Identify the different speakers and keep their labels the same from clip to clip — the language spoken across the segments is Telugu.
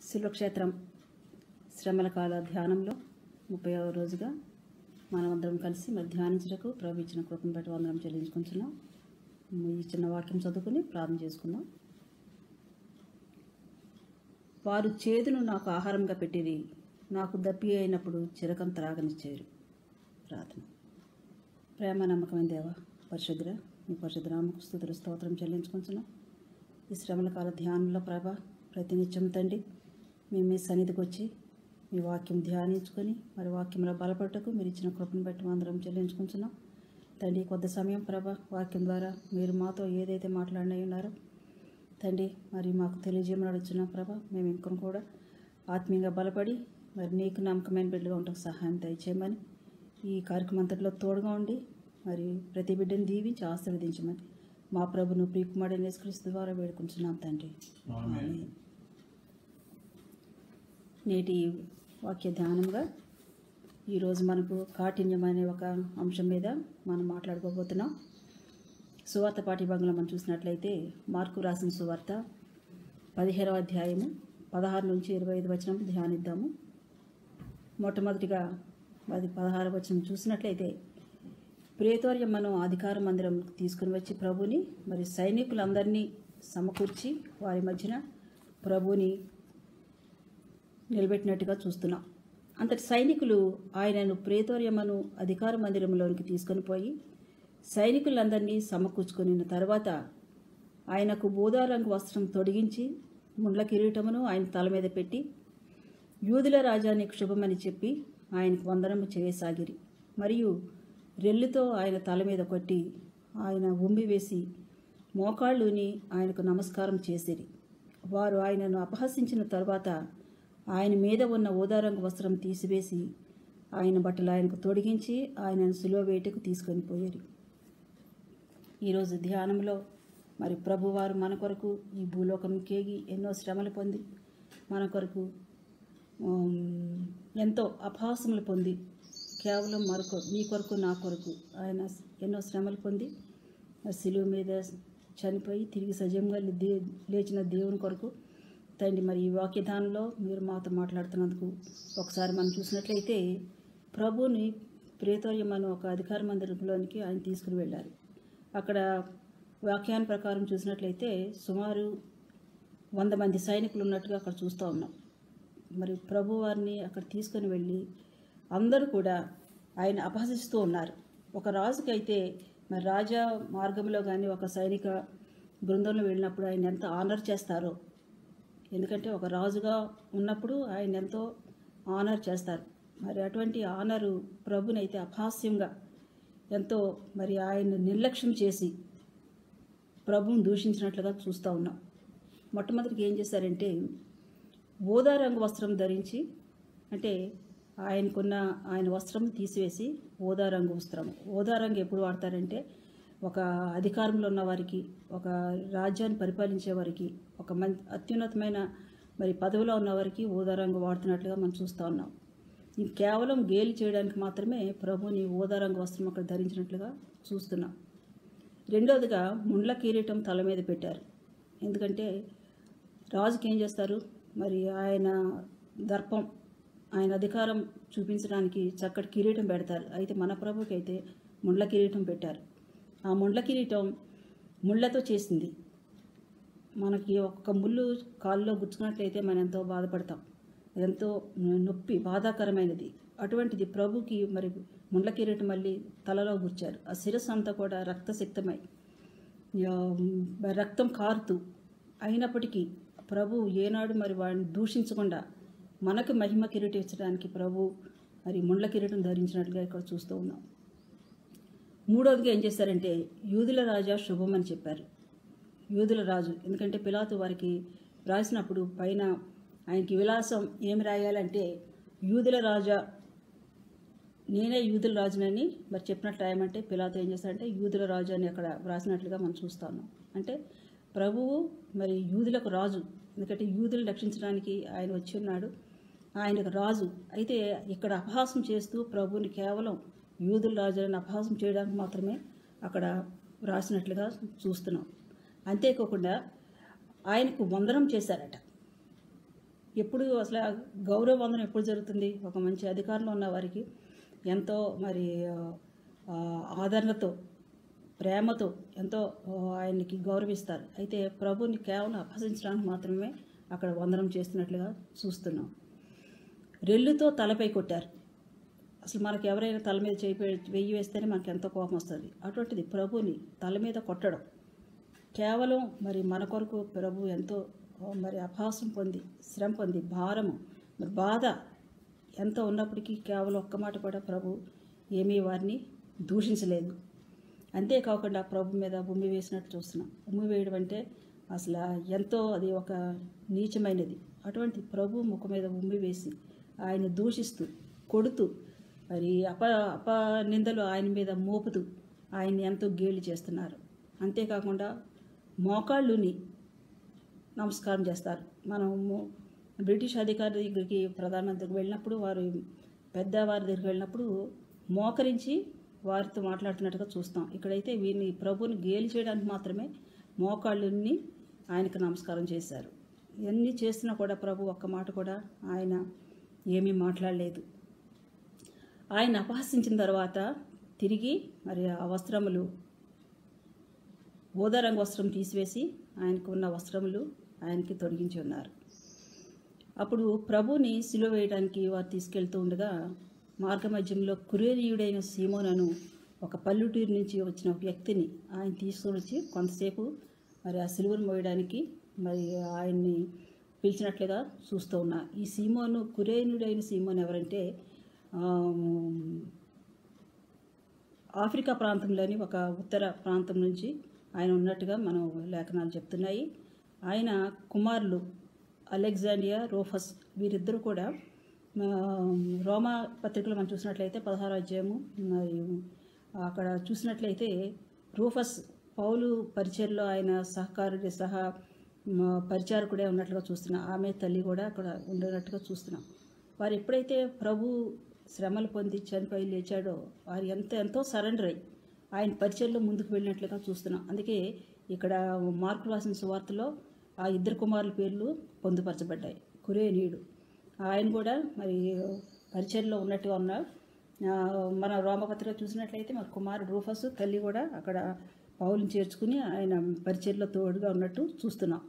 Speaker 1: శిల్వక్షేత్రం శ్రమల కాల ధ్యానంలో ముప్పై రోజుగా మనమందరం కలిసి మరి ధ్యానించడానికి ప్రభు ఇచ్చిన కృపను బట్టి వందనం చెల్లించుకుంటున్నాం ఈ చిన్న వాక్యం చదువుకుని ప్రార్థన చేసుకుందాం వారు చేదును నాకు ఆహారంగా పెట్టిరి నాకు దప్పి అయినప్పుడు చిరకం త్రాగనిచ్చారు ప్రార్థన ప్రేమ నమ్మకమైన దేవ పరిశుద్ర మీ పరిశుద్ధ నామకు స్థుతులు స్తోత్రం చెల్లించుకుంటున్నాం ఈ శ్రమల కాల ధ్యానంలో ప్రభ ప్రతినిత్యం తండ్రి మేము మీ సన్నిధికి వచ్చి మీ వాక్యం ధ్యానించుకొని మరి వాక్యంలో బలపడటకు మీరు ఇచ్చిన కృపను బట్టి అందరం చెల్లించుకుంటున్నాం తండ్రి కొద్ది సమయం ప్రభ వాక్యం ద్వారా మీరు మాతో ఏదైతే మాట్లాడిన ఉన్నారో తండ్రి మరి మాకు తెలియజేయమని అడుగుతున్నాం ప్రభ మేము ఇంకొన కూడా ఆత్మీయంగా బలపడి మరి నీకు నమ్మకమైన బిడ్డగా ఉండటం సహాయం దయచేయమని ఈ కార్యక్రమం అంతట్లో తోడుగా ఉండి మరి ప్రతి బిడ్డను దీవించి ఆశీర్వదించమని మా ప్రభును ప్రియకుమారుడైన యేసుక్రీస్తు ద్వారా వేడుకుంటున్నాం తండ్రి ఆమేన్. నేటి వాక్య ధ్యానంగా ఈరోజు మనకు కాఠిన్యం అనే ఒక అంశం మీద మనం మాట్లాడుకోబోతున్నాం సువార్త పాఠ్యభాగంలో మనం చూసినట్లయితే మార్కు రాసిన సువార్త పదిహేనవ అధ్యాయము పదహారు నుంచి ఇరవై ఐదు వచనం ధ్యానిద్దాము మొట్టమొదటిగా అది పదహారు వచనం చూసినట్లయితే ప్రేతోర్యం మనం అధికార మందిరం తీసుకుని వచ్చి ప్రభుని మరి సైనికులందరినీ సమకూర్చి వారి మధ్యన ప్రభుని నిలబెట్టినట్టుగా చూస్తున్నాం అంతటి సైనికులు ఆయనను ప్రేతోర్యమను అధికార మందిరంలోనికి తీసుకొని పోయి సైనికులందరినీ సమకూర్చుకుని తర్వాత ఆయనకు బోధారంగు వస్త్రం తొడిగించి ముండ్ల కిరీటమును ఆయన తల మీద పెట్టి యూదుల రాజా నీకు శుభమని చెప్పి ఆయనకు వందనము చేయసాగిరి మరియు రెల్లుతో ఆయన తల మీద కొట్టి ఆయన ఉమ్మి వేసి మోకాళ్ళుని ఆయనకు నమస్కారం చేసిరి వారు ఆయనను అపహసించిన తర్వాత ఆయన మీద ఉన్న ఊదారంగు వస్త్రం తీసివేసి ఆయన బట్టలు ఆయనకు తొడిగించి ఆయనను సులువ వేటకు తీసుకొని పోయారు ఈరోజు ధ్యానంలో మరి ప్రభువారు మన కొరకు ఈ భూలోకం కేగి ఎన్నో శ్రమలు పొంది మన కొరకు ఉమ్, ఎంతో అపహాసములు పొంది కేవలం మరొక మీ కొరకు నా కొరకు ఆయన ఎన్నో శ్రమలు పొంది మరి శిలువ మీద చనిపోయి తిరిగి సజీవంగా దే లేచిన దేవుని కొరకు తండ్రి మరి ఈ వాక్యదానంలో మీరు మాతో మాట్లాడుతున్నందుకు ఒకసారి మనం చూసినట్లయితే ప్రభుని ప్రేతోర్యం అనే ఒక అధికార మందిరంలోనికి ఆయన తీసుకుని వెళ్ళారు అక్కడ వాక్యాన్ని ప్రకారం చూసినట్లయితే సుమారు వంద మంది సైనికులు ఉన్నట్టుగా అక్కడ చూస్తూ ఉన్నాం మరి ప్రభు వారిని అక్కడ తీసుకొని వెళ్ళి అందరూ కూడా ఆయన అపహసిస్తూ ఉన్నారు ఒక రాజుకైతే మరి రాజా మార్గంలో కానీ ఒక సైనిక బృందంలో వెళ్ళినప్పుడు ఆయన ఎంత ఆనర్ చేస్తారో ఎందుకంటే ఒక రాజుగా ఉన్నప్పుడు ఆయన ఎంతో ఆనర్ చేస్తారు మరి అటువంటి ఆనరు ప్రభునైతే అపహాస్యంగా ఎంతో మరి ఆయన నిర్లక్ష్యం చేసి ప్రభువుని దూషించినట్లుగా చూస్తూ ఉన్నాం మొట్టమొదటికి ఏం చేశారంటే ఊదా రంగు వస్త్రం ధరించి అంటే ఆయనకున్న ఆయన వస్త్రం తీసివేసి ఊదా రంగు వస్త్రం ఊదా రంగు ఎప్పుడు వాడతారంటే ఒక అధికారంలో ఉన్న వారికి ఒక రాజ్యాన్ని పరిపాలించే వారికి ఒక మం అత్యున్నతమైన మరి పదవిలో ఉన్న వారికి ఊదా రంగు వాడుతున్నట్లుగా మనం చూస్తూ ఉన్నాం ఇది కేవలం గేలి చేయడానికి మాత్రమే ప్రభుని ఊదా రంగు వస్త్రం అక్కడ ధరించినట్లుగా చూస్తున్నాం రెండవదిగా ముండ్ల కిరీటం తల మీద పెట్టారు ఎందుకంటే రాజుకి ఏం చేస్తారు మరి ఆయన దర్పం ఆయన అధికారం చూపించడానికి చక్కటి కిరీటం పెడతారు అయితే మన ప్రభుకి అయితే ముండ్ల కిరీటం పెట్టారు ఆ ముండ్ల కిరీటం ముళ్ళతో చేసింది మనకి ఒక్క ముళ్ళు కాల్లో గుచ్చుకున్నట్లయితే మనం ఎంతో బాధపడతాం ఎంతో నొప్పి బాధాకరమైనది అటువంటిది ప్రభుకి మరి ముండ్ల కిరీటం మళ్ళీ తలలో గుచ్చారు ఆ శిరస్సు అంతా కూడా రక్తసిక్తమై ఆ, రక్తం కారుతూ అయినప్పటికీ ప్రభు ఏనాడు మరి వాడిని దూషించకుండా మనకు మహిమ కిరీటం ఇచ్చడానికి ప్రభు మరి ముండ్ల కిరీటం ధరించినట్లుగా ఇక్కడ చూస్తూ ఉన్నాం మూడవదిగా ఏం చేశారంటే యూదుల రాజా శుభం అని చెప్పారు యూదుల రాజు ఎందుకంటే పిలాతు వారికి రాసినప్పుడు పైన ఆయనకి విలాసం ఏమి రాయాలంటే యూదుల రాజా నేనే యూదుల రాజునని మరి చెప్పినట్లు రాయమంటే పిలాతు ఏం చేశాడంటే యూదుల రాజు అని అక్కడ వ్రాసినట్లుగా మనం చూస్తాము అంటే ప్రభువు మరి యూదులకు రాజు ఎందుకంటే యూదులను రక్షించడానికి ఆయన వచ్చి ఉన్నాడు ఆయనకు రాజు అయితే ఇక్కడ అపహాసం చేస్తూ ప్రభువుని కేవలం యూదుల రాజులను అపహాసం చేయడానికి మాత్రమే అక్కడ వ్రాసినట్లుగా చూస్తున్నాం అంతేకాకుండా ఆయనకు వందనం చేశారట ఎప్పుడు అసలు ఆ గౌరవ వందనం ఎప్పుడు జరుగుతుంది ఒక మంచి అధికారంలో ఉన్న వారికి ఎంతో మరి ఆ, ఆదరణతో ప్రేమతో ఎంతో ఆ, ఆయనకి గౌరవిస్తారు అయితే ప్రభుని కేవలం అపహసించడానికి మాత్రమే అక్కడ వందనం చేస్తున్నట్లుగా చూస్తున్నాం రెల్లుతో తలపై కొట్టారు అసలు మనకి ఎవరైనా తల మీద చేయి పె- వెయ్యి వేస్తేనే మనకి ఎంతో కోపం వస్తుంది అటువంటిది ప్రభుని తల మీద కొట్టడం కేవలం మరి మన కొరకు ప్రభు ఎంతో ఆ, మరి అపహాసం పొంది శ్రమ పొంది భారము మరి బాధ ఎంతో ఉన్నప్పటికీ కేవలం ఒక్క మాట కూడా ప్రభు ఏమీ వారిని దూషించలేదు అంతేకాకుండా ప్రభు మీద ఉమ్మి వేసినట్టు చూస్తున్నాం ఉమ్మి వేయడం అంటే అసలు ఎంతో అది ఒక నీచమైనది అటువంటి ప్రభు ముఖం మీద ఉమ్మి వేసి ఆయన దూషిస్తూ కొడుతూ మరి అప అప నిందలు ఆయన మీద మోపుతూ ఆయన్ని ఎంతో గేలి చేస్తున్నారు అంతేకాకుండా మోకాళ్ళుని నమస్కారం చేస్తారు మనము బ్రిటిష్ అధికారి దగ్గరికి ప్రధానమంత్రికి వెళ్ళినప్పుడు వారు పెద్దవారి దగ్గరికి వెళ్ళినప్పుడు మోకరించి వారితో మాట్లాడుతున్నట్టుగా చూస్తాం ఇక్కడైతే వీరిని ప్రభుని గేలి చేయడానికి మాత్రమే మోకాళ్ళుని ఆయనకు నమస్కారం చేశారు ఇవన్నీ చేస్తున్నా కూడా ప్రభు ఒక్క మాట కూడా ఆయన ఏమీ మాట్లాడలేదు ఆయన అపహసించిన తర్వాత తిరిగి మరి ఆ వస్త్రములు ఊదా రంగు వస్త్రం తీసివేసి ఆయనకు ఉన్న వస్త్రములు ఆయనకి తొలగించి ఉన్నారు అప్పుడు ప్రభుని సిలువ వేయడానికి వారు తీసుకెళ్తూ ఉండగా మార్గమధ్యంలో కురేనీయుడైన సీమోనను ఒక పల్లెటూరు నుంచి వచ్చిన ఒక వ్యక్తిని ఆయన తీసుకొని వచ్చి కొంతసేపు మరి ఆ సిలువను మోయడానికి మరి ఆయన్ని పిలిచినట్లుగా చూస్తూ ఉన్నా ఈ సీమోను కురేనుడైన సీమోన్ ఎవరంటే ఆ, ఆఫ్రికా ప్రాంతంలోని ఒక ఉత్తర ప్రాంతం నుంచి ఆయన ఉన్నట్టుగా మనం లేఖనాలు చెప్తున్నాయి ఆయన కుమారులు అలెగ్జాండియా రోఫస్ వీరిద్దరూ కూడా ఆ, రోమా పత్రికలో మనం చూసినట్లయితే పదహారు అధ్యాయము మరియు అక్కడ చూసినట్లయితే రూఫస్ పౌలు పరిచయలో ఆయన సహకారుడి సహా మ, పరిచారకుడే ఉన్నట్లుగా చూస్తున్నాం ఆమె తల్లి కూడా అక్కడ ఉండేటట్టుగా చూస్తున్నాం వారు ఎప్పుడైతే ప్రభు శ్రమలు పొంది చనిపోయి లేచాడో వారు ఎంత ఎంతో సరెండర్ అయ్యి ఆయన పరిచయంలో ముందుకు వెళ్ళినట్లుగా చూస్తున్నాం అందుకే ఇక్కడ మార్కు రాసిన సువార్తలో ఆ ఇద్దరు కుమారుల పేర్లు పొందుపరచబడ్డాయి కురేనీయుడు ఆయన కూడా మరి పరిచయంలో ఉన్నట్టుగా ఉన్నారు ఆ, మన రోమపత్రిక చూసినట్లయితే మరి కుమారుడు రూఫస్ తల్లి కూడా అక్కడ పౌలుని చేర్చుకుని ఆయన పరిచయంలో తోడుగా ఉన్నట్టు చూస్తున్నాం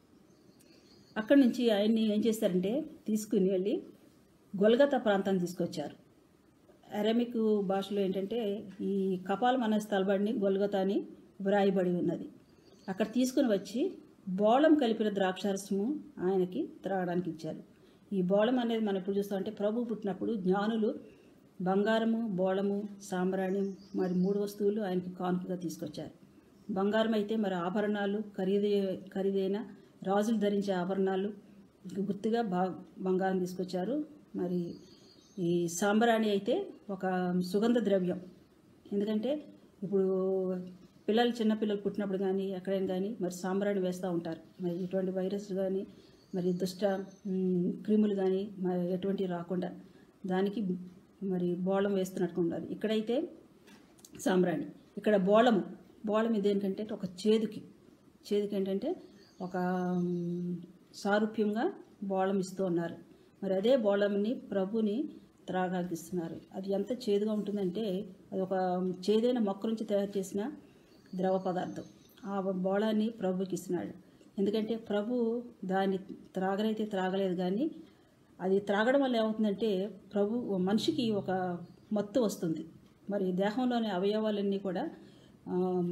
Speaker 1: అక్కడి నుంచి ఆయన్ని ఏం చేశారంటే తీసుకుని వెళ్ళి గొల్గతా ప్రాంతాన్ని తీసుకొచ్చారు అరమిక్ భాషలో ఏంటంటే ఈ కపాల మన స్థలబడిని గొల్గతా అని వ్రాయబడి ఉన్నది అక్కడ తీసుకుని వచ్చి బోళం కలిపిన ద్రాక్షారసము ఆయనకి త్రాగడానికి ఇచ్చారు ఈ బోళం అనేది మనం ఇప్పుడు చూస్తామంటే ప్రభు పుట్టినప్పుడు జ్ఞానులు బంగారము బోళము సాంబ్రాణి మరి మూడు వస్తువులు ఆయనకి కానుకగా తీసుకొచ్చారు బంగారం అయితే మరి ఆభరణాలు ఖరీదే ఖరీదైన రాజులు ధరించే ఆభరణాలు గుర్తుగా బా బంగారం తీసుకొచ్చారు మరి ఈ సాంబ్రాణి అయితే ఒక సుగంధ ద్రవ్యం ఎందుకంటే ఇప్పుడు పిల్లలు చిన్న పిల్లలు పుట్టినప్పుడు కానీ ఎక్కడైనా కానీ మరి సాంబ్రాణి వేస్తూ ఉంటారు మరి ఇటువంటి వైరస్ కానీ మరి దుష్ట మ్, క్రిములు కానీ మరి ఎటువంటి రాకుండా దానికి మరి బోళం వేస్తున్నట్టుగా ఉండాలి ఇక్కడైతే సాంబ్రాణి ఇక్కడ బోళము బోళం ఇది ఏంటంటే ఒక చేదుకి చేదుకి ఏంటంటే ఒక మ్, సారూప్యంగా బోళం ఇస్తూ ఉన్నారు మరి అదే బోళంని ప్రభుని త్రాగానికి ఇస్తున్నారు అది ఎంత చేదుగా ఉంటుందంటే అది ఒక చేదైన మొక్క నుంచి తయారు చేసిన ద్రవ పదార్థం ఆ బోళాన్ని ప్రభుకి ఇస్తున్నాడు ఎందుకంటే ప్రభు దాన్ని త్రాగనైతే త్రాగలేదు కానీ అది త్రాగడం వల్ల ఏమవుతుందంటే ప్రభు మనిషికి ఒక మత్తు వస్తుంది మరి దేహంలోని అవయవాలన్నీ కూడా ఆమ్,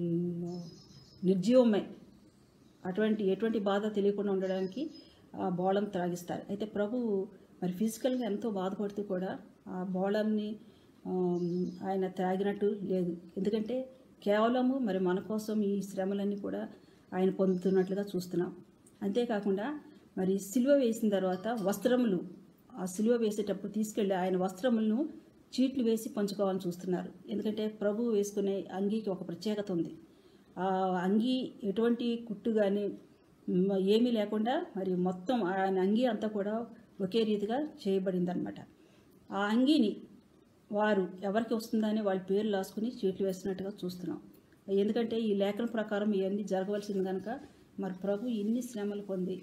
Speaker 1: నిర్జీవమై అటువంటి ఎటువంటి బాధ తెలియకుండా ఉండడానికి ఆ బోళం త్రాగిస్తారు అయితే ప్రభువు మరి ఫిజికల్గా ఎంతో బాధపడుతూ కూడా ఆ బోళంని ఆమ్, ఆయన త్రాగినట్టు లేదు ఎందుకంటే కేవలము మరి మన కోసం ఈ శ్రమలన్నీ కూడా ఆయన పొందుతున్నట్లుగా చూస్తున్నాం అంతేకాకుండా మరి సిలువ వేసిన తర్వాత వస్త్రములు ఆ సిలువ వేసేటప్పుడు తీసుకెళ్ళి ఆయన వస్త్రములను చీట్లు వేసి పంచుకోవాలని చూస్తున్నారు ఎందుకంటే ప్రభు వేసుకునే అంగీకి ఒక ప్రత్యేకత ఉంది ఆ అంగీ ఎటువంటి కుట్టు కానీ మ- ఏమీ లేకుండా మరి మొత్తం ఆయన అంగీ అంతా కూడా ఒకే రీతిగా చేయబడిందనమాట ఆ అంగీని వారు ఎవరికి వస్తుందని వాళ్ళ పేర్లు రాసుకుని చీట్లు వేస్తున్నట్టుగా చూస్తున్నాం ఎందుకంటే ఈ లేఖన ప్రకారం ఇవన్నీ జరగవలసింది కనుక మరి ప్రభు ఇన్ని శ్రమలు పొంది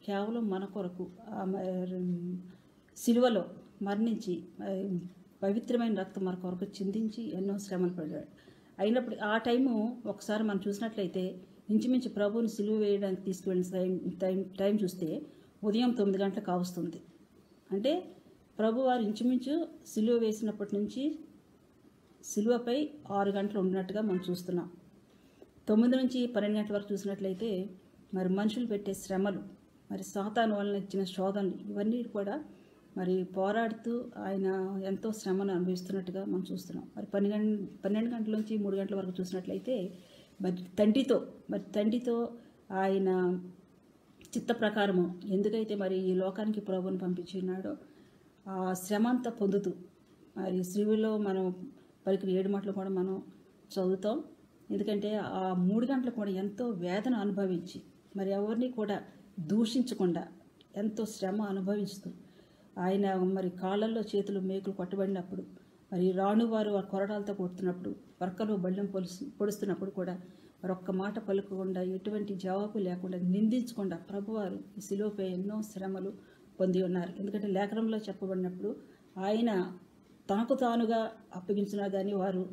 Speaker 1: కేవలం మన కొరకు ఆ మరి సిలువలో మరణించి మరి పవిత్రమైన రక్తం మన కొరకు చిందించి ఎన్నో శ్రమలు పడ్డాడు అయినప్పుడు ఆ టైము ఒకసారి మనం చూసినట్లయితే ఇంచుమించు ప్రభువుని సిలువ వేయడానికి తీసుకువెళ్ళిన టైం టైం టైం చూస్తే ఉదయం తొమ్మిది గంటలకు కావస్తుంది అంటే ప్రభువారు ఇంచుమించు సిలువ వేసినప్పటి నుంచి సిలువపై ఆరు గంటలు ఉన్నట్టుగా మనం చూస్తున్నాం తొమ్మిది నుంచి పన్నెండు గంటల వరకు చూసినట్లయితే మరి మనుషులు పెట్టే శ్రమలు మరి సాతాను వలన ఇచ్చిన శోధనలు ఇవన్నీ కూడా మరి పోరాడుతూ ఆయన ఎంతో శ్రమను అనుభవిస్తున్నట్టుగా మనం చూస్తున్నాం మరి పన్నెండు పన్నెండు గంటల నుంచి మూడు గంటల వరకు చూసినట్లయితే మరి తండ్రితో మరి తండ్రితో ఆయన చిత్త ప్రకారము ఎందుకైతే మరి ఈ లోకానికి ప్రభువుని పంపించి ఉన్నాడో ఆ శ్రమ అంతా పొందుతూ మరి శ్రీవిలో మనం పలికిన ఏడు మాటలు కూడా మనం చదువుతాం ఎందుకంటే ఆ మూడు గంటలు కూడా ఎంతో వేదన అనుభవించి మరి ఎవరిని కూడా దూషించకుండా ఎంతో శ్రమ అనుభవిస్తూ ఆయన మరి కాళ్ళల్లో చేతులు మేకులు కొట్టబడినప్పుడు మరి రాణువారు ఆ కొరడాలతో కొడుతున్నప్పుడు వర్కలు బళ్ళెం పొలుసు పొడుస్తున్నప్పుడు కూడా మరొక్క మాట పలుకకుండా ఎటువంటి జవాబు లేకుండా నిందించకుండా ప్రభువారు ఈ శిలువపై ఎన్నో శ్రమలు పొంది ఉన్నారు ఎందుకంటే లేఖనంలో చెప్పబడినప్పుడు ఆయన తనకు తానుగా అప్పగించినా కానీ వారు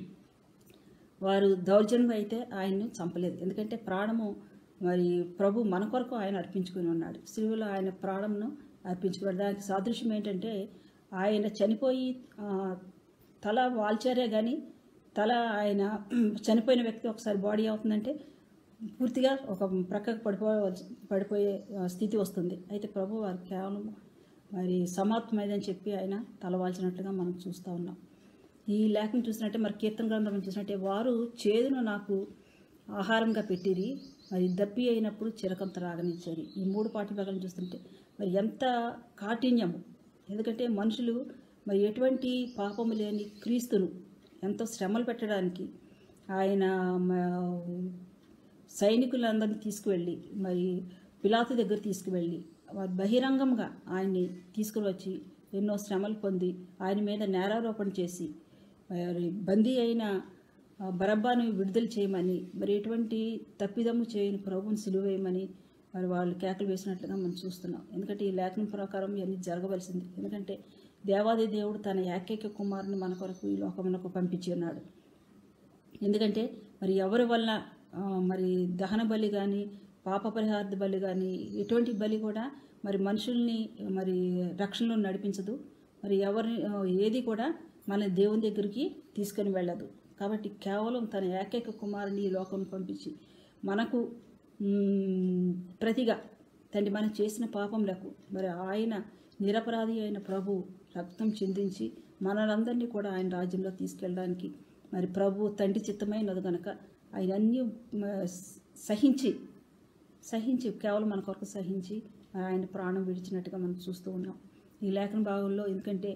Speaker 1: వారు దౌర్జన్యం అయితే ఆయన్ను చంపలేదు ఎందుకంటే ప్రాణము మరి ప్రభు మన కొరకు ఆయన అర్పించుకుని ఉన్నాడు శిలువలో ఆయన ప్రాణంను అర్పించుకున్నాడు దానికి సాదృశ్యం ఏంటంటే ఆయన చనిపోయి ఆ, తల వాల్చారే కానీ తల ఆయన చనిపోయిన వ్యక్తి ఒకసారి బాడీ అవుతుందంటే పూర్తిగా ఒక ప్రక్కకు పడిపో పడిపోయే ఆ, స్థితి వస్తుంది అయితే ప్రభు వారు కేవలం మరి సమాప్తమైందని చెప్పి ఆయన తలవాల్చినట్లుగా మనం చూస్తూ ఉన్నాం ఈ లేఖను చూసినట్టే మరి కీర్తన గ్రంథం చూసినట్టే వారు చేదును నాకు ఆహారంగా పెట్టిరి మరి దప్పి అయినప్పుడు చిరకంత రాగనిచ్చారు ఈ మూడు పాటి భాగాలను చూస్తుంటే మరి ఎంత కాఠిన్యము ఎందుకంటే మనుషులు మరి ఎటువంటి పాపము లేని క్రీస్తును ఎంతో శ్రమలు పెట్టడానికి ఆయన మ- సైనికులందరినీ తీసుకువెళ్ళి మరి పిలాతు దగ్గర తీసుకువెళ్ళి వారు బహిరంగంగా ఆయన్ని తీసుకుని వచ్చి ఎన్నో శ్రమలు పొంది ఆయన మీద నేరారోపణ చేసి మరి బందీ అయిన ఆ, బరబ్బాను విడుదల చేయమని మరి ఎటువంటి తప్పిదము చేయని ప్రభువుని సిలువేయమని మరి వాళ్ళు కేకలు వేసినట్లుగా మనం చూస్తున్నాం ఎందుకంటే ఈ లేఖనం ప్రకారం ఇవన్నీ జరగవలసింది ఎందుకంటే దేవాది దేవుడు తన ఏకైక కుమారుని మన కొరకు ఈ లోకమునకు పంపించి ఉన్నాడు ఎందుకంటే మరి ఎవరి వల్ల ఆ, మరి దహన బలి కానీ పాప పరిహార బలి కానీ ఎటువంటి బలి కూడా మరి మనుషుల్ని మరి రక్షణలో నడిపించదు మరి ఎవరిని ఆ, ఏది కూడా మన దేవుని దగ్గరికి తీసుకొని వెళ్ళదు కాబట్టి కేవలం తన ఏకైక కుమారుని ఈ లోకం పంపించి మనకు మ్, ప్రతిగా తండ్రి మనం చేసిన పాపములకు మరి ఆయన నిరపరాధి అయిన ప్రభు రక్తం చిందించి మనలందరినీ కూడా ఆయన రాజ్యంలో తీసుకెళ్ళడానికి మరి ప్రభు తండ్రి చిత్తమైనది కనుక ఆయన అన్నీ మ, సహించి సహించి కేవలం మన కొరకు సహించి ఆయన ప్రాణం విడిచినట్టుగా మనం చూస్తూ ఉన్నాం ఈ లేఖన భాగంలో ఎందుకంటే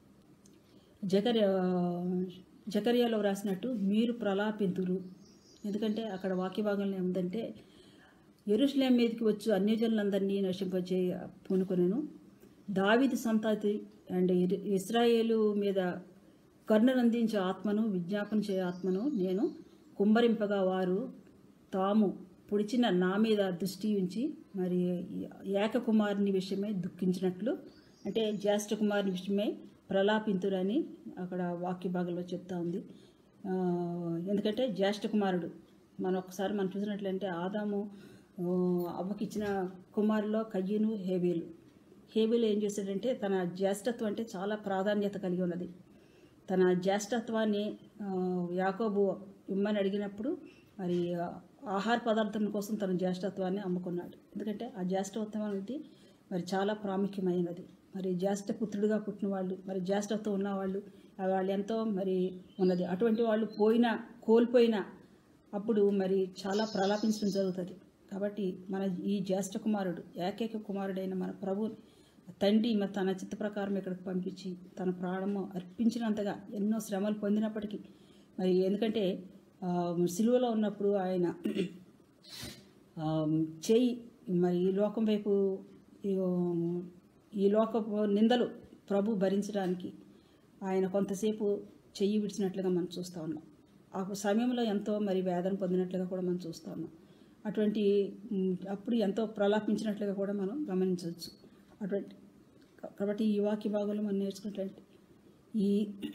Speaker 1: జకర్య జకర్యాలో రాసినట్టు మీరు ప్రలాపింతురు ఎందుకంటే అక్కడ వాక్య భాగంలో ఏముందంటే ఎరుషులేం మీదకి వచ్చు అన్యజనులందరినీ నశింపజే పూనుకొనెను దావిది సంతతి అండ్ ఇర్- ఇస్రాయేలు మీద కరుణనందించే ఆత్మను విజ్ఞాపన చే ఆత్మను నేను కుమ్మరింపగా వారు తాము పొడిచిన నా మీద దృష్టి ఉంచి మరి ఏక కుమారుని విషయమై దుఃఖించినట్లు అంటే జ్యేష్ఠ కుమారుని విషయమై ప్రలాపింతురని అక్కడ వాక్య భాగంలో చెప్తా ఉంది ఆ, ఎందుకంటే జ్యేష్ఠ కుమారుడు మనం ఒకసారి మనం చూసినట్లయితే ఆదాము ఆ, అవ్వకిచ్చిన కుమారులో కయ్యను హేబేలు హేబేలు ఏం చేశాడంటే తన జ్యేష్ఠత్వం అంటే చాలా ప్రాధాన్యత కలిగి ఉన్నది తన జ్యేష్ఠత్వాన్ని ఆ, యాకోబు ఇమ్మని అడిగినప్పుడు మరి ఆ, ఆహార పదార్థం కోసం తన జ్యేష్ఠత్వాన్ని అమ్ముకున్నాడు ఎందుకంటే ఆ జ్యేష్ఠత్వం అనేది మరి చాలా ప్రాముఖ్యమైనది మరి జ్యేష్ఠ పుత్రుడిగా పుట్టిన వాళ్ళు మరి జ్యేష్ఠత్వం ఉన్నవాళ్ళు ఆ వాళ్ళు ఎంతో మరి ఉన్నది అటువంటి వాళ్ళు పోయినా కోల్పోయినా అప్పుడు మరి చాలా ప్రలాపించడం జరుగుతుంది కాబట్టి మన ఈ జ్యేష్ఠ కుమారుడు ఏకైక కుమారుడైన మన ప్రభు తండ్రి మరి తన చిత్త ప్రకారం ఇక్కడికి పంపించి తన ప్రాణము అర్పించినంతగా ఎన్నో శ్రమలు పొందినప్పటికీ మరి ఎందుకంటే ఆ, సిలువలో ఉన్నప్పుడు ఆయన ఆ, చేయి మరి ఈ లోకం వైపు ఈ, ఈ లోకపు నిందలు ప్రభు భరించడానికి ఆయన కొంతసేపు చెయ్యి విడిచినట్లుగా మనం చూస్తూ ఉన్నాం ఆ సమయంలో ఎంతో మరి వేదన పొందినట్లుగా కూడా మనం చూస్తూ ఉన్నాం అటువంటి మ్, అప్పుడు ఎంతో ప్రలాపించినట్లుగా కూడా మనం గమనించవచ్చు అటువంటి కాబట్టి ఈ వాక్య భాగంలో మనం నేర్చుకున్నట్లయితే ఈ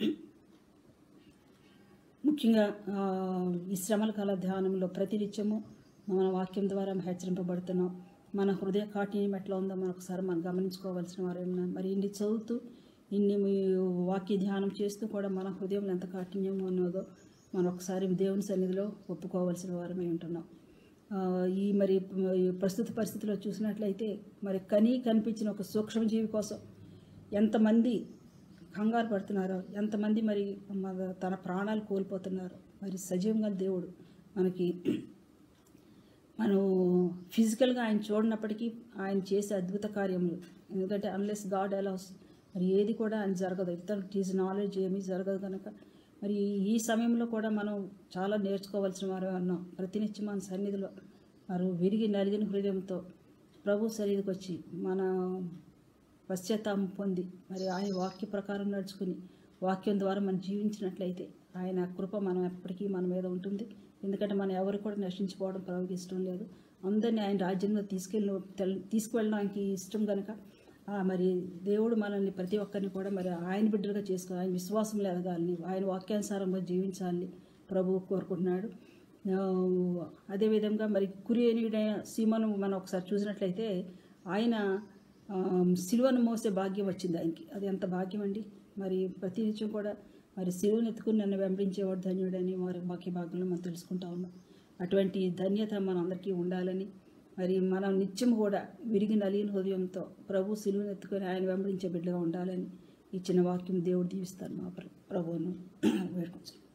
Speaker 1: ముఖ్యంగా ఆ, ఈ శ్రమల కాల ధ్యానంలో ప్రతినిత్యము మన వాక్యం ద్వారా మనం హెచ్చరింపబడుతున్నాం మన హృదయ కాఠిన్యం ఎట్లా ఉందో మనం ఒకసారి మనం గమనించుకోవాల్సిన వారు ఏమన్నా మరి ఇన్ని చదువుతూ ఇన్ని మీ వాక్య ధ్యానం చేస్తూ కూడా మన హృదయంలో ఎంత కాఠిన్యం ఉన్నదో మనం ఒకసారి దేవుని సన్నిధిలో ఒప్పుకోవాల్సిన వారమై ఉంటున్నాం ఆ, ఈ మరి ఈ ప్రస్తుత పరిస్థితిలో చూసినట్లయితే మరి కనీ కనిపించిన ఒక సూక్ష్మజీవి కోసం ఎంతమంది కంగారు పడుతున్నారో ఎంతమంది మరి మన- తన ప్రాణాలు కోల్పోతున్నారు మరి సజీవంగా దేవుడు మనకి మనం ఫిజికల్గా ఆయన చూడనప్పటికీ ఆయన చేసే అద్భుత కార్యములు ఎందుకంటే అన్లెస్ గాడ్ అలౌస్ మరి ఏది కూడా ఆయన జరగదు ఇతరులకు ఈజ్ నాలెడ్జ్ ఏమీ జరగదు కనుక మరి ఈ సమయంలో కూడా మనం చాలా నేర్చుకోవాల్సిన వారు అన్నాం ప్రతినిత్యం మన సన్నిధిలో మరి విరిగి నలిగిన హృదయంతో ప్రభు సన్నిధికి వచ్చి మన పశ్చాత్తాపం పొంది మరి ఆయన వాక్య ప్రకారం నడుచుకుని వాక్యం ద్వారా మనం జీవించినట్లయితే ఆయన కృప మనం ఎప్పటికీ మన మీద ఉంటుంది ఎందుకంటే మనం ఎవరు కూడా నశించుకోవడం ప్రభుకి ఇష్టం లేదు అందరినీ ఆయన రాజ్యంలో తీసుకెళ్ళి తెల్- తీసుకువెళ్ళడానికి ఇష్టం కనుక ఆ, మరి దేవుడు మనల్ని ప్రతి ఒక్కరిని కూడా మరి ఆయన బిడ్డలుగా చేసుకో ఆయన విశ్వాసంలో ఎదగాలని ఆయన వాక్యానుసారంగా జీవించాలని ప్రభువు కోరుకుంటున్నాడు ఆ, అదేవిధంగా మరి కురియనుడైన సీమను మనం ఒకసారి చూసినట్లయితే ఆయన ఆ, సిలువను మోసే భాగ్యం వచ్చింది ఆయనకి అది ఎంత భాగ్యం అండి మరి ప్రతి నిత్యం కూడా మరి సిలువను ఎత్తుకుని నన్ను వెంబడించేవాడు ధన్యుడని వారి వాక్య భాగంలో మనం తెలుసుకుంటా ఉన్నాం అటువంటి ధన్యత మన అందరికీ ఉండాలని మరి మనం నిత్యం కూడా విరిగి నలిగిన హృదయంతో ప్రభు సిలువను ఎత్తుకొని ఆయన వెంబడించే బిడ్డగా ఉండాలని ఇచ్చిన వాక్యం దేవుడు దీవిస్తాను మా ప్ర- ప్రభువును వేడుకొచ్చాను